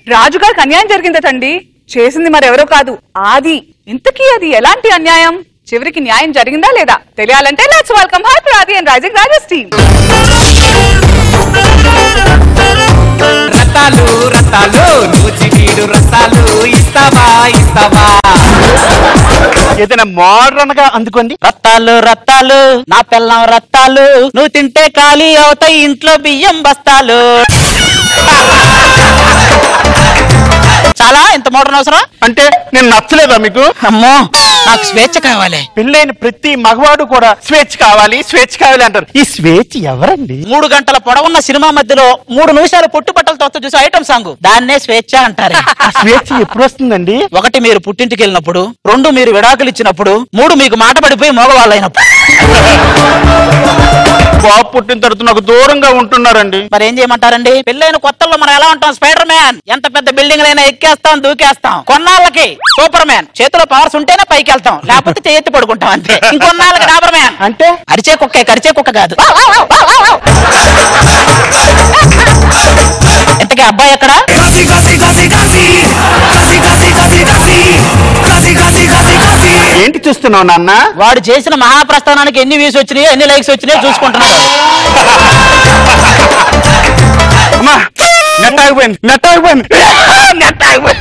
రాజుగారికి అన్యాయం జరిగిందటండి చేసింది మరెవరో కాదు ఆది ఇంతకీ అది ఎలాంటి అన్యాయం చివరికి న్యాయం జరిగిందా లేదా తెలియాలంటే let's welcome hi Aadi and rising Rajas team రతాలు రతాలు నూచివీడు రసాలు ఇస్తావా ఇస్తావా ఏదైనా మోడర్న్ గా అందుకోండి రత్తాలు రత్తాలు నా పిల్లం రత్తాలు నువ్వు తింటే ఖాళీ అవుతాయి ఇంట్లో బియ్యం బస్తాలు చాలా ఇంత మోడర్న్ అవసరం అంటే నేను నచ్చలేదా మీకు అమ్మో నాకు స్వేచ్ఛ కావాలి పెళ్ళైన ప్రతి మగవాడు కూడా స్వేచ్ఛ కావాలి స్వేచ్ఛ కావాలి అంటారు ఈ స్వేచ్ఛ ఎవరండి మూడు గంటల పొడవున్న సినిమా మధ్యలో మూడు నిమిషాలు పుట్టుబట్టలతో వస్తూ చూసే ఐటమ్ సాంగ్ దాన్నే స్వేచ్ఛ అంటారు ఆ స్వేచ్ఛ ఎప్పుడు వస్తుందండి ఒకటి మీరు పుట్టింటికి వెళ్ళినప్పుడు రెండు మీరు విడాకులు ఇచ్చినప్పుడు మూడు మీకు మాట పడిపోయి మగవాళ్ళైనప్పుడు బాబు పుట్టిన తర్వాత నాకు దూరంగా ఉంటున్నారండి మరి ఏం చేయమంటారండి పెళ్ళైన కొత్తల్లో మనం ఎలా ఉంటాం స్పైడర్ మ్యాన్ ఎంత పెద్ద బిల్డింగ్ అయినా ఎక్కేస్తాం దూకేస్తాం కొన్నాళ్ళకి సూపర్ మ్యాన్ చేతిలో పవర్స్ ఉంటేనే పైకి వెళ్తాం లేకపోతే చేయెత్తి పడుకుంటాం అంతే ఇంకొన్నాళ్ళకి డాబర్ మ్యాన్ అంటే అరిచే కుక్క కరిచే కుక్క కాదు ఇంతకీ అబ్బాయి ఎక్కడ ఏంటి చూస్తున్నావు నాన్న వాడు చేసిన మహాప్రస్థానానికి ఎన్ని వ్యూస్ వచ్చినాయో ఎన్ని లైక్స్ వచ్చినాయో చూసుకుంటున్నాడు అమ్మా నెట్ ఆగిపోయింది నెట్ ఆగిపోయింది నెట్ ఆగిపోయింది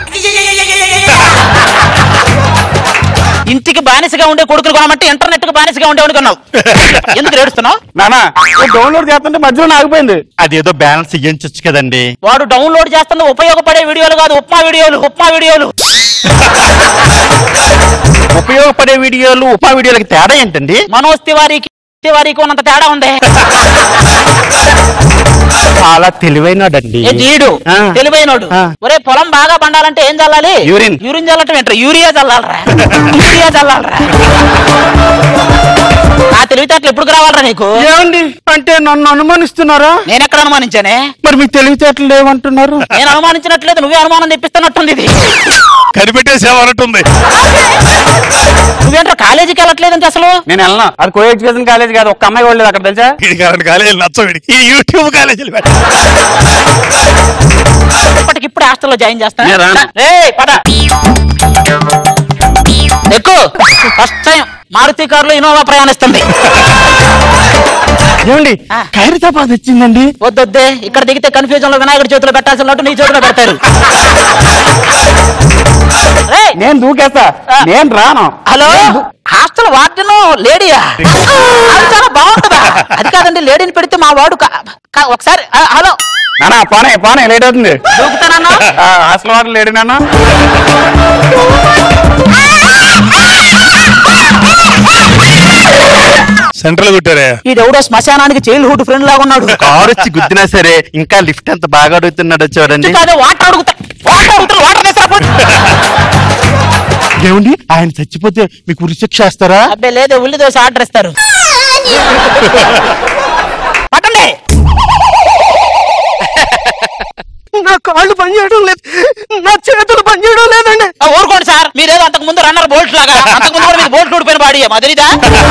ఇంటికి బానిసగా ఉండే కొడుకులు కొనమంటే ఇంటర్నెట్ కి బానిసగా ఉండే కొన్నావు ఎందుకు ఏడుస్తున్నావు నానా డౌన్లోడ్ చేస్తుంటే మధ్యలో ఆగిపోయింది అదేదో బ్యాలెన్స్ ఇయ్యించచ్చు కదండి వాడు డౌన్లోడ్ చేస్తున్న ఉపయోగపడే వీడియోలు కాదు ఉప్మా వీడియోలు ఉప్మా వీడియోలు ఉపయోగపడే వీడియోలు ఉపా వీడియోలకి తేడా ఏంటండి మనోజ్ తివారీకి తివారీకి ఉన్నంత తేడా ఉంది చాలా తెలివైనడండి ఏ జీడు ఆ. తెలివైనోడు ఆ. ఒరే పొలం బాగా పండాలంటే ఏం చల్లాలి యూరిన్. యూరిన్ చల్లటం ఏంట్రా యూరియా చల్లాలరా యూరియా చల్లాలరా ఆ తెలివితేటలు ఎప్పుడు రావాలరా నీకు ఏమండి అంటే నన్ను అనుమానిస్తున్నారా నేను ఎక్కడ అనుమానించానే మరి మీ తెలివితేటలు లేవంటున్నారు నేను అనుమానించినట్లేదు నువ్వే అనుమానం తెప్పిస్తున్నట్టుంది ఇది కనిపెట్టేసేమన్నట్టుంది నువ్వేంట్రా కాలేజీకి వెళ్ళట్లేదంటే అసలు నేను వెళ్ళను అది కో ఎడ్యుకేషన్ కాలేజ్ కాదు ఒక్క అమ్మాయి కూడా లేదు అక్కడ తెలుసా వీడికి అలాంటి కాలేజీలు నచ్చ వీడికి ఈ యూట్యూబ్ కాలేజీలు పెట్ట ఇప్పటికిప్పుడు హాస్టల్లో జాయిన్ చేస్తా నేను రాను. ఏయ్, పద ఎక్కువ ఫస్ట్ టైం మారుతి కారులో ఇన్నోవా ప్రయాణిస్తుంది ఏమండి ఆ. ఖైరతాబాద్ వచ్చిందండి వద్దొద్దే ఇక్కడ దిగితే కన్ఫ్యూజన్ లో వినాయకుడి చేతిలో పెట్టాల్సిన నోటు నీ చేతిలో పెడతారు రేయ్, నేను దూకేస్తా ఆ. నేను రాను హలో హాస్టల్ వార్డెన్ లేడీయా అది చాలా బాగుంటుందా అది కాదండి లేడీని పెడితే మా వాడు కా- కా- ఒకసారి ఆ, హలో నానా పోనే పోనే లేట్ అవుతుంది దూకుతానన్నా ఆ, అసలు వాడు లేడు నాన్న సెంట్రల్ కుట్టారే ఈ ఎవడో శ్మశానానికి చైల్డ్హుడ్ ఫ్రెండ్ లాగా ఉన్నాడు కారు వచ్చి గుద్దినా సరే ఇంకా లిఫ్ట్ ఎంత బాగా అడుగుతున్నాడో చూడండి కాదు వాటర్ అడుగుతా వాటర్ అడుగుతారు వాటర్ తీసుకురా ఏమండి ఆయన చచ్చిపోతే మీకు ఉరిశిక్ష వేస్తారా అబ్బే లేదు ఉల్లి దోశ ఆర్డర్ ఇస్తారు పట్టండి నా కాళ్ళు పనిచేయడం లేదు నా చేతులు పనిచేయడం లేదండి ఆ, ఊరుకోండి సార్ మీరేదో అంతకు ముందు రన్నర్ బోల్ట్ లాగా అంతకు ముందు కూడా మీకు బోల్ట్ ఊడిపోయిన బాడీ మదిరిదా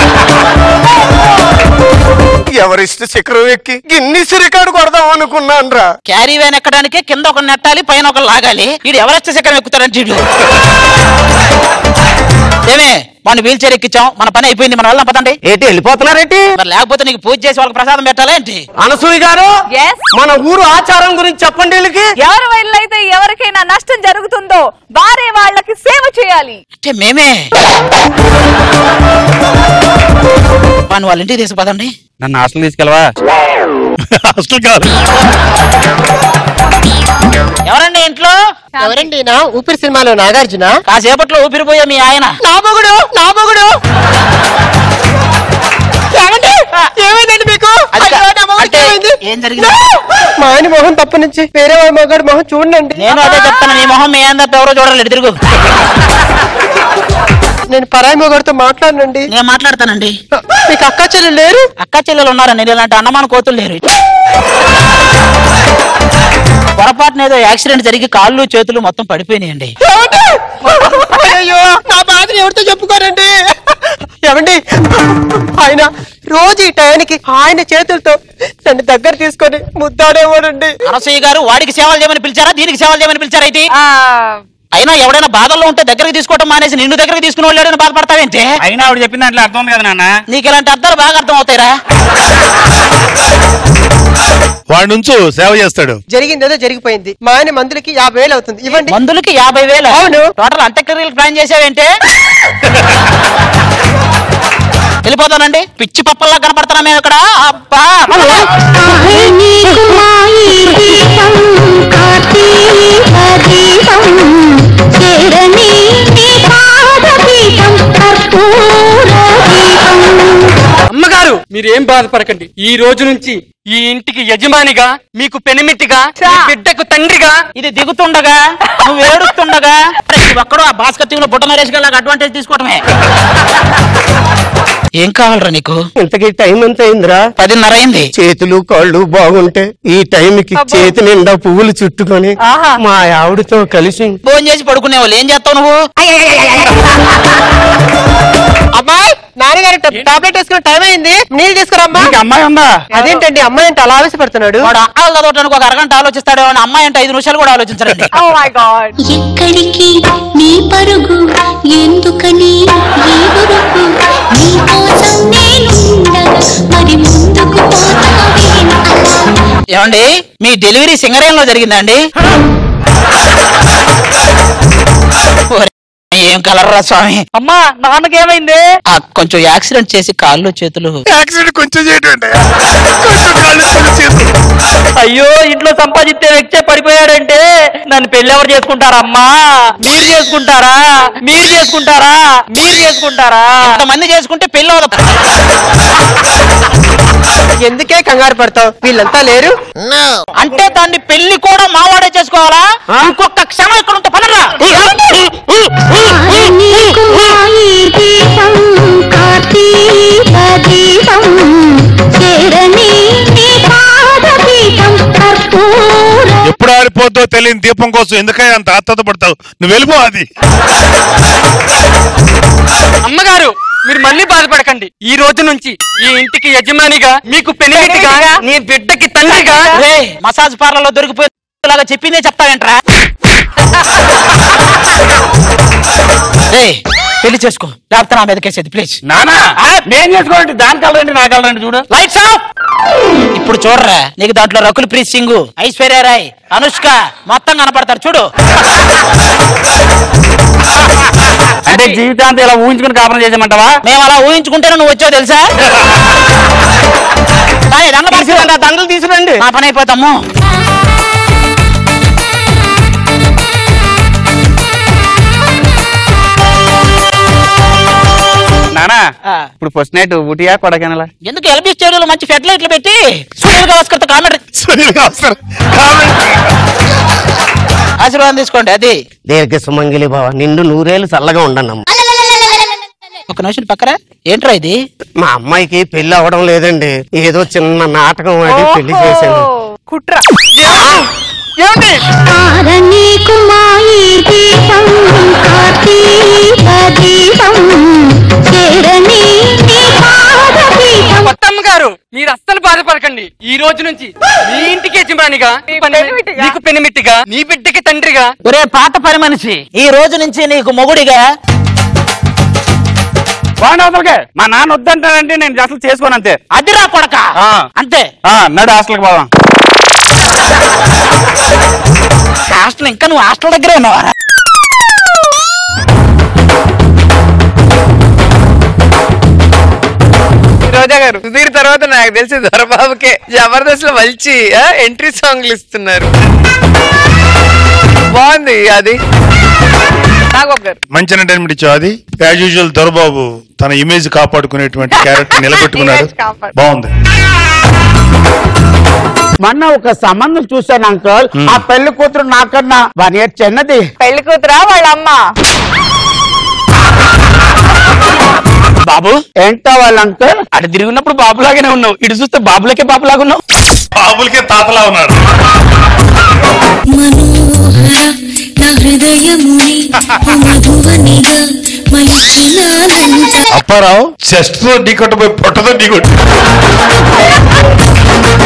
ఎవరిష్ట శిఖరం ఎక్కి గిన్నిస్ రికార్డు కొడదాం అనుకున్నాను రా క్యారీ వ్యాన్ ఎక్కడానికి కింద ఒక నెట్టాలి పైన ఒక లాగాలి ఇది ఎవరెస్ట్ శిఖరం ఎక్కుతారంటే వీడు. ఏమే మన వీల్ చైర్ ఎక్కించాం మన పని అయిపోయింది మనం వెళ్దాం పదండి ఏంటి వెళ్ళిపోతున్నారేంటి మరి లేకపోతే నీకు పూజ చేసి వాళ్ళకి ప్రసాదం పెట్టాలా ఏంటి అనసూయ గారు Yes? మన ఊరు ఆచారం గురించి చెప్పండి వీళ్ళకి ఎవరి వల్ల అయితే ఎవరికైనా నష్టం జరుగుతుందో వారే వాళ్ళకి సేవ చేయాలి అంటే మేమే వాడిని వాళ్ళ ఇంటికి తీసి పదండి నన్ను హాస్టల్ తీసుకెళ్ళవా హాస్టల్ కాదు ఎవరండి ఇంట్లో ఎవరండి నా ఊపిరి సినిమాలో నాగార్జున కాసేపట్లో ఊపిరిపోయే మీ ఆయన నా మొగుడు నా మొగుడు ఏమండి ఏమైందండి మీకు అది కా- అయ్యో, నా మొగుడికి అంటే ఏమైంది? ఏం జరిగింది? మా ఆయన మొహం తప్ప నుంచి వేరే వాడి మొగాడు మొహం చూడండి నేను అదే చెప్తాను నీ మొహం మీ ఆయన తప్ప ఎవరో చూడలేదు తిరుగు నేను పరాయి మొగాడితో మాట్లాడనండి నేను మాట్లాడతానండి మీకు అక్క చెల్లెలు లేరు అక్క చెల్లెలు ఉన్నారండి ఇలాంటి అన్నమాన కోతులు లేరు పొరపాటున ఏదో యాక్సిడెంట్ జరిగి కాళ్ళు చేతులు మొత్తం పడిపోయినాయండి ఏమండి? అయ్యో నా బాధని ఎవరితో చెప్పుకోరండి ఏమండి ఆయన రోజు ఈ టయానికి ఆయన చేతులతో నన్ను దగ్గర తీసుకొని ముద్దాడేవాడండి అనసూయ గారు వాడికి సేవలు చేయమని పిలిచారా దీనికి సేవలు చేయమని పిలిచారా అయితే ఆ, అయినా ఎవడైనా బాధల్లో ఉంటే దగ్గరికి తీసుకోవడం మానేసి నిన్ను దగ్గరికి తీసుకుని వెళ్ళాడని బాధపడతావేంటే అయినా ఆవిడ చెప్పిన దాంట్లో అర్థం ఉంది కదా నాన్న నీకు ఇలాంటి అర్థాలు బాగా అర్థం అవుతాయిరా వాడి నుంచు సేవ చేస్తాడు జరిగింది ఏదో జరిగిపోయింది మా ఆయన మందులకి యాభై వేలు అవుతుంది ఇవ్వండి మందులకి యాభై వేలు అవును. టోటల్ అంత్యక్రియలు ప్లాన్ చేసావేంటే వెళ్ళిపోతానండి పిచ్చి పప్పల్లా కనపడుతున్నా మేము ఇక్కడ అబ్బా అమ్మగారు మీరేం బాధపడకండి ఈ రోజు నుంచి ఈ ఇంటికి యజమానిగా మీకు పెనిమిటిగా మీ బిడ్డకు తండ్రిగా ఇది దిగుతుండగా నువ్వు ఏడుస్తుండగా ప్రతి ఒక్కడు ఆ భాస్కర్ టీంలో బుట్ట నరేష్ గారు అడ్వాంటేజ్ తీసుకోవటమే ఏం కావాలరా నీకు ఇంతకీ టైం ఎంత అయిందిరా పదిన్నర అయింది చేతులు కాళ్ళు బాగుంటే ఈ టైంకి చేతి నిండా పువ్వులు చుట్టుకొని ఆహా. మా ఆవిడతో కలిసి ఫోన్ చేసి పడుకునే వాళ్ళు ఏం చేస్తావు నువ్వు అమ్మాయి నాన్నగారు టాబ్లెట్ వేసుకున్న టైం అయింది నీళ్ళు తీసుకురమ్మా నీకు అమ్మాయి ఉందా అదేంటండి అమ్మాయి అంటే అలా ఆవేశపడుతున్నాడు వాడు అక్కలు చదవటానికి ఒక అరగంట ఆలోచిస్తాడు అని అమ్మాయి అంటే ఐదు నిమిషాలు కూడా ఆలోచించరండి oh my God. ఎక్కడికి నీ పరుగు ఎందుకని ఈ ఉరుకు నీ కోసం నేనుండగా మరి ముందుకు పోతావేం అలా ఏమండి మీ డెలివరీ సింగరేణిలో జరిగిందా అండి ఓరే, ఏం కలర్రా స్వామి అమ్మా నాన్నకి ఏమైంది ఆ, కొంచెం యాక్సిడెంట్ చేసి కాళ్ళు చేతులు యాక్సిడెంట్ కొంచెం చేయడం ఏంటయ్యా? కొంచెం కాళ్ళు కొంచెం చేతులు. అయ్యో ఇంట్లో సంపాదించే వ్యక్తే పడిపోయాడంటే నన్ను పెళ్లి ఎవరు చేసుకుంటారమ్మా మీరు చేసుకుంటారా మీరు చేసుకుంటారా మీరు చేసుకుంటారా మంది చేసుకుంటే పెళ్ళి అవదు ఎందుకే కంగారు పడతావు వీళ్ళంతా లేరు అంటే దాన్ని పెళ్లి కూడా మావాడే చేసుకోవాలా ఇంకొక క్షణం ఇక్కడ ఉంటే పనరా నీకు మాయి దీపం కార్తీక దీపం చేరని నీ పాదపీఠం కర్పూర ఎప్పుడు ఆరిపోద్దో తెలియని దీపం కోసం ఎందుకయ్యా అంత ఆత్మత పడతావు నువ్వు వెళ్ళిపో అది అమ్మగారు మీరు మళ్ళీ బాధపడకండి ఈ రోజు నుంచి ఈ ఇంటికి యజమానిగా మీకు పెనిమిటిగా నీ బిడ్డకి తండ్రిగా రే మసాజ్ పార్లర్ లో దొరికిపోయేలాగా చెప్పిందే చెప్తావేంట్రా రే పెళ్లి చేసుకో లేకపోతే నా మీద కేసేది ప్లీజ్ నానా నేను చేసుకోండి దాని కలరండి నా కలరండి చూడు లైట్స్ ఆఫ్ ఇప్పుడు చూడరా నీకు దాంట్లో రకుల్ ప్రీత్ సింగ్ ఐశ్వర్య రాయ్ అనుష్క మొత్తం కనపడతారు చూడు అంటే జీవితాంతం ఇలా ఊహించుకుని కాపురం చేసేమంటావా మేము అలా ఊహించుకుంటేనే నువ్వు వచ్చావు తెలుసా కానీ దండలు తీసుకురండి, ఆ దండలు తీసుకురండి మా పని అయిపోతాము నానా ఆ. ఇప్పుడు ఫస్ట్ నైట్ ఊటియా కొడకెనలా ఎందుకు ఎల్బీ స్టేడియోలో మంచి ఫెడ్ లైట్లు పెట్టి సూర్యుడు గవస్కర్త కామెంట్ సునీల్ గావస్కర్ కామెంట్. ఆశీర్వాదం తీసుకోండి అది దీర్ఘ సుమంగిలి బావ నిండు నూరేళ్ళు చల్లగా ఉండనమ్మ ఒక నిమిషం పక్కరా ఏంట్రా ఇది మా అమ్మాయికి పెళ్లి అవ్వడం లేదండి ఏదో చిన్న నాటకం ఆడి పెళ్లి చేశాను ఓహో, కుట్ర నీకు మాయి దీపం కార్తీక దీపం చేరని నీ పాదపీఠం కొత్తమ్మ గారు మీరు అస్సలు బాధపడకండి ఈ రోజు నుంచి మీ ఇంటికి యజమానిగా మీ పని- పెనిమిటిగా. నీకు పెనిమిట్టిగా నీ బిడ్డకి తండ్రిగా ఒరే పాత పని మనిషి ఈ రోజు నుంచి నీకు మొగుడిగా బాగుంది అవతలకే మా నాన్న వద్దంటానంటే నేను అసలు చేసుకోను అంతే అదిరా కొడక ఆ. అంతే ఆ, నడు హాస్టల్కి పోదాం హాస్టల్ ఇంకా నువ్వు హాస్టల్ దగ్గరే ఉన్నావా రోజా గారు సుధీర్ తర్వాత నాకు తెలిసి దొరబాబుకే జబర్దస్త్ లో మంచి ఎంట్రీ సాంగ్లు ఇస్తున్నారు బాగుంది అది నాగోబ్ గారు మంచి ఎంటర్టైన్మెంట్ ఇచ్చావు అది యాజ్ యూజువల్ దొరబాబు తన ఇమేజ్ కాపాడుకునేటువంటి క్యారెక్టర్ నిలబెట్టుకున్నాడు Image కాపాడు. బాగుంది మొన్న ఒక సంబంధం చూశాను అంకుల్ ఆ పెళ్లి కూతురు నాకన్నా వన్ ఇయర్ చిన్నది పెళ్లి కూతురా వాళ్ళ అమ్మ బాబు ఏంటో వాళ్ళ అంకుల్ అటు తిరిగినప్పుడు బాబులాగానే ఉన్నావు ఇటు చూస్తే బాబులకే బాబులాగా ఉన్నావు బాబులకే తాతలా ఉన్నాడు మనోహర నా హృదయముని మధువనిగా మలిచినానంట అప్ప అప్పారావు చెస్ట్ తో ఢీ కొట్టబోయి పొట్టతో ఢీ కొట్టి